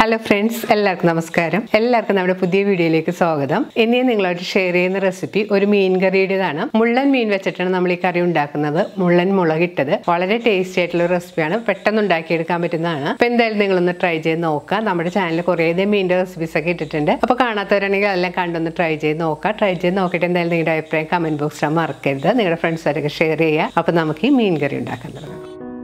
hello friends എല്ലാവർക്കും നമസ്കാരം എല്ലാവർക്കും നമ്മുടെ പുതിയ വീഡിയോയിലേക്ക് സ്വാഗതം ഇനി ഞാൻ നിങ്ങളായിട്ട് ഷെയർ ചെയ്യുന്ന റെസിപ്പി ഒരു മീൻ കറിയുടേതാണ് മുള്ളൻ മീൻ വെച്ചിട്ടാണ് നമ്മൾ ഈ കറി ഉണ്ടാക്കുന്നത് മുള്ളൻ മുളകിട്ടത് വളരെ ടേസ്റ്റി ആയിട്ടുള്ള റെസിപ്പിയാണ് പെട്ടെന്ന് ഉണ്ടാക്കിയെടുക്കാൻ പറ്റുന്നതാണ് അപ്പോൾ എന്തായാലും നിങ്ങളൊന്ന് ട്രൈ ചെയ്ത് നോക്കുക നമ്മുടെ ചാനലിൽ കുറേയധികം മീനിൻ്റെ റെസിപ്പീസ് ഒക്കെ ഇട്ടിട്ടുണ്ട് അപ്പോൾ കാണാത്തവരാണെങ്കിൽ അതെല്ലാം കണ്ടൊന്ന് ട്രൈ ചെയ്ത് നോക്കുക ട്രൈ ചെയ്ത് നോക്കിയിട്ട് എന്തായാലും നിങ്ങളുടെ അഭിപ്രായം കമൻറ്റ് ബോക്സിൽ മറക്കരുത് നിങ്ങളുടെ ഫ്രണ്ട്സായിട്ടൊക്കെ ഷെയർ ചെയ്യുക അപ്പോൾ നമുക്ക് ഈ മീൻ കറി ഉണ്ടാക്കാൻ തുടങ്ങാം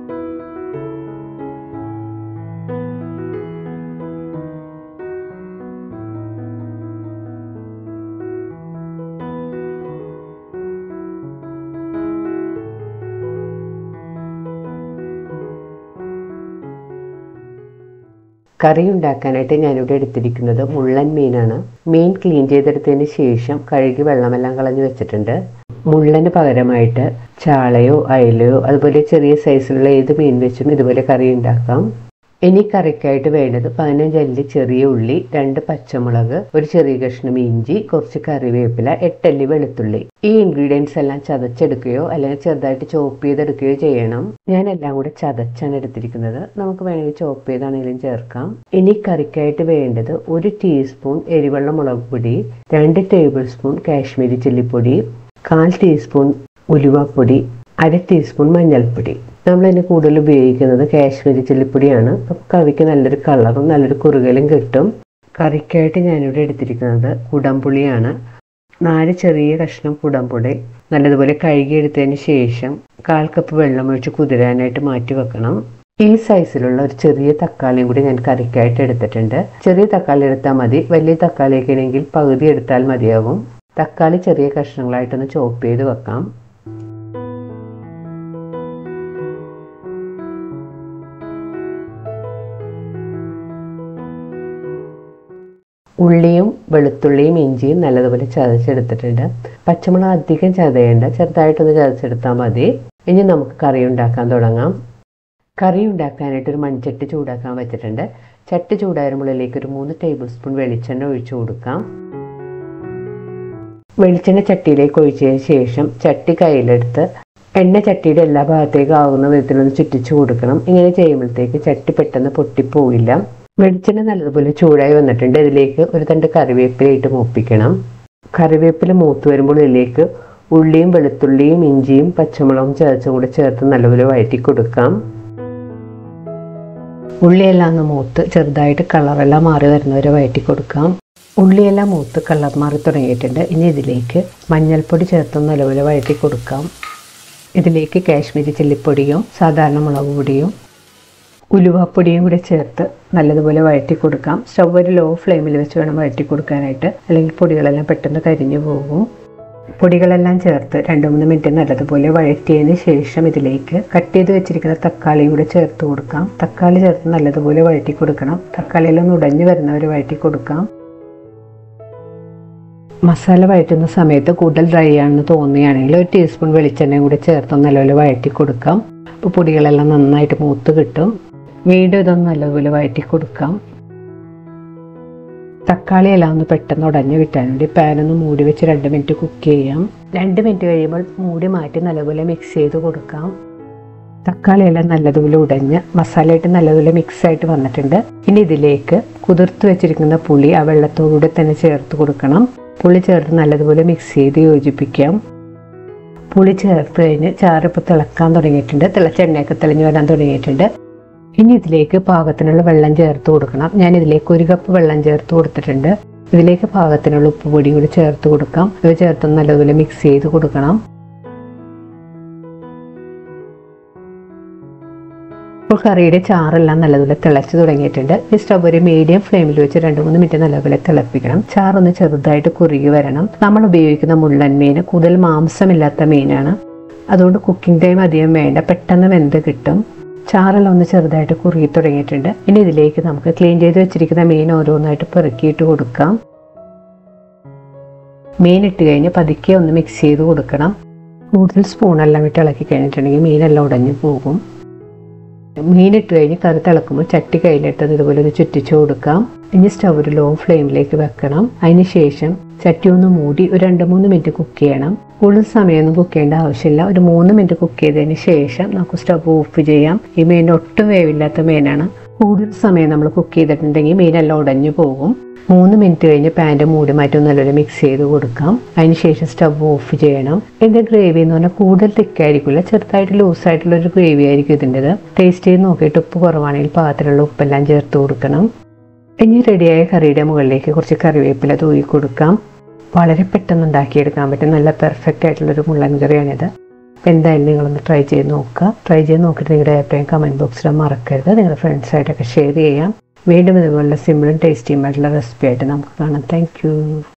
കറി ഉണ്ടാക്കാനായിട്ട് ഞാനിവിടെ എടുത്തിരിക്കുന്നത് മുള്ളൻ മീനാണ് മീൻ ക്ലീൻ ചെയ്തെടുത്തതിന് ശേഷം കഴുകി വെള്ളമെല്ലാം കളഞ്ഞു വെച്ചിട്ടുണ്ട് മുള്ളന് പകരമായിട്ട് ചാളയോ അയലയോ അതുപോലെ ചെറിയ സൈസിലുള്ള ഏത് മീൻ വെച്ചും ഇതുപോലെ കറി ഉണ്ടാക്കാം ഇനി കറിക്കായിട്ട് വേണ്ടത് പതിനഞ്ച് അല്ലി ചെറിയ ഉള്ളി രണ്ട് പച്ചമുളക് ഒരു ചെറിയ കഷ്ണം ഇഞ്ചി കുറച്ച് കറിവേപ്പില എട്ടല്ലി വെളുത്തുള്ളി ഈ ഇൻഗ്രീഡിയൻസ് എല്ലാം ചതച്ചെടുക്കുകയോ അല്ലെങ്കിൽ ചെറുതായിട്ട് ചോപ്പ് ചെയ്തെടുക്കുകയോ ചെയ്യണം ഞാൻ എല്ലാം കൂടെ ചതച്ചാണ് എടുത്തിരിക്കുന്നത് നമുക്ക് വേണമെങ്കിൽ ചോപ്പ് ചെയ്താണെങ്കിലും ചേർക്കാം ഇനി കറിക്കായിട്ട് വേണ്ടത് ഒരു ടീസ്പൂൺ എരിവെള്ള മുളക് പൊടി രണ്ട് ടേബിൾ സ്പൂൺ കാശ്മീരി ചില്ലിപ്പൊടി കാൽ ടീസ്പൂൺ ഉലുവപ്പൊടി അര ടീസ്പൂൺ മഞ്ഞൾപ്പൊടി നമ്മൾ അതിന് കൂടുതൽ ഉപയോഗിക്കുന്നത് കാശ്മീരി ചില്ലിപ്പൊടിയാണ് അപ്പോൾ കറിക്ക് നല്ലൊരു കളറും നല്ലൊരു കുറുകലും കിട്ടും കറിക്കായിട്ട് ഞാനിവിടെ എടുത്തിരിക്കുന്നത് കുടംപുളിയാണ് നാല് ചെറിയ കഷ്ണം കുടംപുളി നല്ലതുപോലെ കഴുകിയെടുത്തതിന് ശേഷം കാൽ കപ്പ് വെള്ളം ഒഴിച്ച് കുതിരാനായിട്ട് മാറ്റി വെക്കണം ഈ സൈസിലുള്ള ഒരു ചെറിയ തക്കാളിയും കൂടി ഞാൻ കറിക്കായിട്ട് എടുത്തിട്ടുണ്ട് ചെറിയ തക്കാളി എടുത്താൽ മതി വലിയ തക്കാളിയൊക്കെ ആണെങ്കിൽ പകുതി എടുത്താൽ മതിയാകും തക്കാളി ചെറിയ കഷ്ണങ്ങളായിട്ടൊന്ന് ചോപ്പ് ചെയ്ത് വെക്കാം ഉള്ളിയും വെളുത്തുള്ളിയും ഇഞ്ചിയും നല്ലതുപോലെ ചതച്ചെടുത്തിട്ടുണ്ട് പച്ചമുളക് അധികം ചതയേണ്ട ചെറുതായിട്ടൊന്ന് ചതച്ചെടുത്താൽ മതി ഇനി നമുക്ക് കറി ഉണ്ടാക്കാൻ തുടങ്ങാം കറി ഉണ്ടാക്കാനായിട്ട് ഒരു മൺചട്ടി ചൂടാക്കാൻ വെച്ചിട്ടുണ്ട് ചട്ടി ചൂടായിരുമ്പോഴേക്ക് ഒരു മൂന്ന് ടേബിൾ സ്പൂൺ വെളിച്ചെണ്ണ ഒഴിച്ചു കൊടുക്കാം വെളിച്ചെണ്ണ ചട്ടിയിലേക്ക് ഒഴിച്ചതിന് ശേഷം ചട്ടി കയ്യിലെടുത്ത് എണ്ണ ചട്ടിയുടെ എല്ലാ ഭാഗത്തേക്കും ആകുന്ന വിധത്തിലൊന്ന് ചുറ്റിച്ചു കൊടുക്കണം ഇങ്ങനെ ചെയ്യുമ്പോഴത്തേക്ക് ചട്ടി പെട്ടെന്ന് പൊട്ടിപ്പോവില്ല വെളിച്ചെണ്ണ നല്ലതുപോലെ ചൂടായി വന്നിട്ടുണ്ട് ഇതിലേക്ക് ഒരു തണ്ട് കറിവേപ്പില ഇട്ട് മൂപ്പിക്കണം കറിവേപ്പില മൂത്ത് വരുമ്പോൾ ഇതിലേക്ക് ഉള്ളിയും വെളുത്തുള്ളിയും ഇഞ്ചിയും പച്ചമുളകും ചേർച്ചും കൂടെ ചേർത്ത് നല്ലപോലെ വഴറ്റി കൊടുക്കാം ഉള്ളിയെല്ലാം ഒന്ന് മൂത്ത് ചെറുതായിട്ട് കളറെല്ലാം മാറി വരുന്നവരെ വഴറ്റി കൊടുക്കാം ഉള്ളിയെല്ലാം മൂത്ത് കളർ മാറി തുടങ്ങിയിട്ടുണ്ട് ഇനി ഇതിലേക്ക് മഞ്ഞൾപ്പൊടി ചേർത്ത് നല്ലപോലെ വഴറ്റി കൊടുക്കാം ഇതിലേക്ക് കാശ്മീരി ചില്ലിപ്പൊടിയും സാധാരണ മുളക് പൊടിയും ഉലുവാപ്പൊടിയും കൂടെ ചേർത്ത് നല്ലതുപോലെ വഴറ്റി കൊടുക്കാം സ്റ്റവ് ഒരു ലോ ഫ്ലെയിമിൽ വെച്ച് വേണം വഴറ്റി കൊടുക്കാനായിട്ട് അല്ലെങ്കിൽ പൊടികളെല്ലാം പെട്ടെന്ന് കരിഞ്ഞു പോകും പൊടികളെല്ലാം ചേർത്ത് രണ്ട് മൂന്ന് മിനിറ്റ് നല്ലതുപോലെ വഴറ്റിയതിന് ശേഷം ഇതിലേക്ക് കട്ട് ചെയ്ത് വെച്ചിരിക്കുന്ന തക്കാളിയും കൂടെ ചേർത്ത് കൊടുക്കാം തക്കാളി ചേർത്ത് നല്ലതുപോലെ വഴറ്റി കൊടുക്കണം തക്കാളിയെല്ലാം ഉടഞ്ഞു വരുന്നവർ വഴറ്റി കൊടുക്കാം മസാല വഴറ്റുന്ന സമയത്ത് കൂടുതൽ ഡ്രൈ ആണെന്ന് തോന്നുകയാണെങ്കിൽ ഒരു ടീസ്പൂൺ വെളിച്ചെണ്ണയും കൂടി ചേർത്ത് നല്ലപോലെ വഴറ്റി കൊടുക്കാം അപ്പോൾ പൊടികളെല്ലാം നന്നായിട്ട് മൂത്ത് കിട്ടും വീണ്ടും ഇതൊന്ന് നല്ലതുപോലെ വഴറ്റി കൊടുക്കാം തക്കാളി എല്ലാം ഒന്ന് പെട്ടെന്ന് ഉടഞ്ഞു കിട്ടാൻ വേണ്ടി പാനൊന്ന് മൂടി വെച്ച് രണ്ട് മിനിറ്റ് കുക്ക് ചെയ്യാം രണ്ട് മിനിറ്റ് കഴിയുമ്പോൾ മൂടി മാറ്റി നല്ലപോലെ മിക്സ് ചെയ്ത് കൊടുക്കാം തക്കാളി എല്ലാം നല്ലതുപോലെ ഉടഞ്ഞ് മസാലയായിട്ട് നല്ലതുപോലെ മിക്സ് ആയിട്ട് വന്നിട്ടുണ്ട് ഇനി ഇതിലേക്ക് കുതിർത്ത് വെച്ചിരിക്കുന്ന പുളി ആ വെള്ളത്തോടുകൂടെ തന്നെ ചേർത്ത് കൊടുക്കണം പുളി ചേർത്ത് നല്ലതുപോലെ മിക്സ് ചെയ്ത് യോജിപ്പിക്കാം പുളി ചേർത്ത് കഴിഞ്ഞ് ചാറിപ്പോൾ തിളക്കാൻ തുടങ്ങിയിട്ടുണ്ട് തിളച്ച എണ്ണയൊക്കെ തെളിഞ്ഞു വരാൻ തുടങ്ങിയിട്ടുണ്ട് ഇനി ഇതിലേക്ക് പാകത്തിനുള്ള വെള്ളം ചേർത്ത് കൊടുക്കണം ഞാൻ ഇതിലേക്ക് ഒരു കപ്പ് വെള്ളം ചേർത്ത് കൊടുത്തിട്ടുണ്ട് ഇതിലേക്ക് പാകത്തിനുള്ള ഉപ്പ് പൊടി കൂടി ചേർത്ത് കൊടുക്കാം ഇവ ചേർത്ത് നല്ലതുപോലെ മിക്സ് ചെയ്ത് കൊടുക്കണം ഇപ്പോൾ കറിയുടെ ചാറെല്ലാം നല്ലതുപോലെ തിളച്ച് തുടങ്ങിയിട്ടുണ്ട് ഈ സ്റ്റവ് ഒരു മീഡിയം ഫ്ലെയിമിൽ വെച്ച് രണ്ട് മൂന്ന് മിനിറ്റ് നല്ലപോലെ തിളപ്പിക്കണം ചാറൊന്ന് ചെറുതായിട്ട് കുറുകി വരണം നമ്മൾ ഉപയോഗിക്കുന്ന മുള്ളൻ മീൻ കൂടുതൽ മാംസമില്ലാത്ത മീനാണ് അതുകൊണ്ട് കുക്കിംഗ് ടൈം അധികം വേണ്ട പെട്ടെന്ന് വെന്ത് കിട്ടും ചാറെല്ലാം ഒന്ന് ചെറുതായിട്ട് കുറുകി തുടങ്ങിയിട്ടുണ്ട് ഇനി ഇതിലേക്ക് നമുക്ക് ക്ലീൻ ചെയ്ത് വെച്ചിരിക്കുന്ന മീൻ ഓരോന്നായിട്ട് പെറുക്കിയിട്ട് കൊടുക്കാം മീൻ ഇട്ട് കഴിഞ്ഞ് പതുക്കെ ഒന്ന് മിക്സ് ചെയ്ത് കൊടുക്കണം കൂടുതൽ സ്പൂണെല്ലാം ഇട്ട് ഇളക്കി കഴിഞ്ഞിട്ടുണ്ടെങ്കിൽ മീനെല്ലാം ഉടഞ്ഞു പോകും മീനിട്ട് കഴിഞ്ഞ് കറി തിളക്കുമ്പോൾ ചട്ടി കയ്യിലിട്ട് ഇതുപോലെ ഒന്ന് ചുറ്റിച്ചു കൊടുക്കാം ഇനി സ്റ്റവ് ഒരു ലോ ഫ്ലെയിമിലേക്ക് വെക്കണം അതിന് ശേഷം ചട്ടി ഒന്ന് മൂടി ഒരു രണ്ട് മൂന്ന് മിനിറ്റ് കുക്ക് ചെയ്യണം കൂടുതൽ സമയമൊന്നും കുക്ക് ചെയ്യേണ്ട ആവശ്യമില്ല ഒരു മൂന്ന് മിനിറ്റ് കുക്ക് ചെയ്തതിന് ശേഷം നമുക്ക് സ്റ്റവ് ഓഫ് ചെയ്യാം ഈ മീൻ ഒട്ടും വേവില്ലാത്ത മീനാണ് കൂടുതൽ സമയം നമ്മൾ കുക്ക് ചെയ്തിട്ടുണ്ടെങ്കിൽ മീനെല്ലാം ഉടഞ്ഞു പോകും മൂന്ന് മിനിറ്റ് കഴിഞ്ഞ് പാൻ്റെ മൂടി മാറ്റി നല്ലൊരു മിക്സ് ചെയ്ത് കൊടുക്കാം അതിനുശേഷം സ്റ്റവ് ഓഫ് ചെയ്യണം എൻ്റെ ഗ്രേവി എന്ന് പറഞ്ഞാൽ കൂടുതൽ തിക്കായിരിക്കില്ല ചെറുതായിട്ട് ലൂസായിട്ടുള്ള ഒരു ഗ്രേവി ആയിരിക്കും ഇതിൻ്റെത് ടേസ്റ്റ് ചെയ്ത് നോക്കിയിട്ട് ഉപ്പ് കുറവാണെങ്കിൽ പാത്രത്തിലുള്ള ഉപ്പെല്ലാം ചേർത്ത് കൊടുക്കണം ഇനി റെഡിയായ കറിയുടെ മുകളിലേക്ക് കുറച്ച് കറിവേപ്പില തൂയി കൊടുക്കാം വളരെ പെട്ടെന്ന് ഉണ്ടാക്കിയെടുക്കാൻ പറ്റും നല്ല പെർഫെക്റ്റ് ആയിട്ടുള്ളൊരു മുള്ളൻ കറിയാണിത് അപ്പോൾ എന്തായാലും നിങ്ങളൊന്ന് ട്രൈ ചെയ്ത് നോക്കുക ട്രൈ ചെയ്ത് നോക്കിയിട്ട് നിങ്ങളുടെ അഭിപ്രായം കമൻറ്റ് ബോക്സിൽ മറക്കരുത് നിങ്ങളുടെ ഫ്രണ്ട്സായിട്ടൊക്കെ ഷെയർ ചെയ്യാം വീണ്ടും ഇതുപോലുള്ള സിമ്പിളും ടേസ്റ്റിയുമായിട്ടുള്ള റെസിപ്പി ആയിട്ട് നമുക്ക് കാണാം താങ്ക്